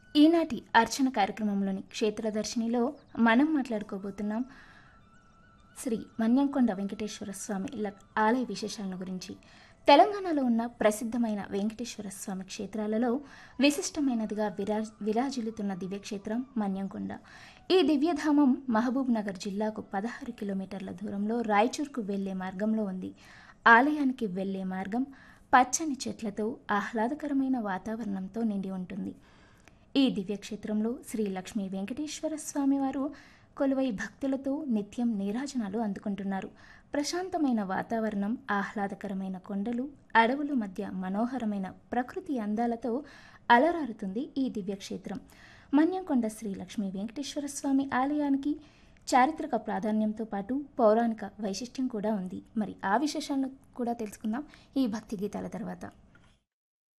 ఈనాటి అర్చన కార్యక్రమంలోని క్షేత్రదర్శినిలో మనం మాట్లాడుకోబోతున్నాం శ్రీ మన్యంకొండ వెంకటేశ్వర స్వామి ల- ఆలయ విశేషాలను గురించి తెలంగాణలో ఉన్న ప్రసిద్ధమైన వెంకటేశ్వర స్వామి క్షేత్రాలలో విశిష్టమైనదిగా విరా విరాజిల్లుతున్న దివ్యక్షేత్రం మన్యంకొండ ఈ దివ్యధామం మహబూబ్ నగర్ జిల్లాకు పదహారు కిలోమీటర్ల దూరంలో రాయచూర్కు వెళ్లే మార్గంలో ఉంది ఆలయానికి వెళ్లే మార్గం పచ్చని చెట్లతో ఆహ్లాదకరమైన వాతావరణంతో నిండి ఉంటుంది ఈ దివ్యక్షేత్రంలో శ్రీ లక్ష్మీ వెంకటేశ్వర స్వామివారు కొలువై భక్తులతో నిత్యం నీరాజనాలు అందుకుంటున్నారు ప్రశాంతమైన వాతావరణం ఆహ్లాదకరమైన కొండలు అడవుల మధ్య మనోహరమైన ప్రకృతి అందాలతో అలరారుతుంది ఈ దివ్యక్షేత్రం మన్యంకొండ శ్రీ లక్ష్మీ వెంకటేశ్వర స్వామి ఆలయానికి చారిత్రక ప్రాధాన్యంతో పాటు పౌరాణిక వైశిష్ట్యం కూడా ఉంది మరి ఆ విశేషాలను కూడా తెలుసుకుందాం ఈ భక్తి గీతాల తర్వాత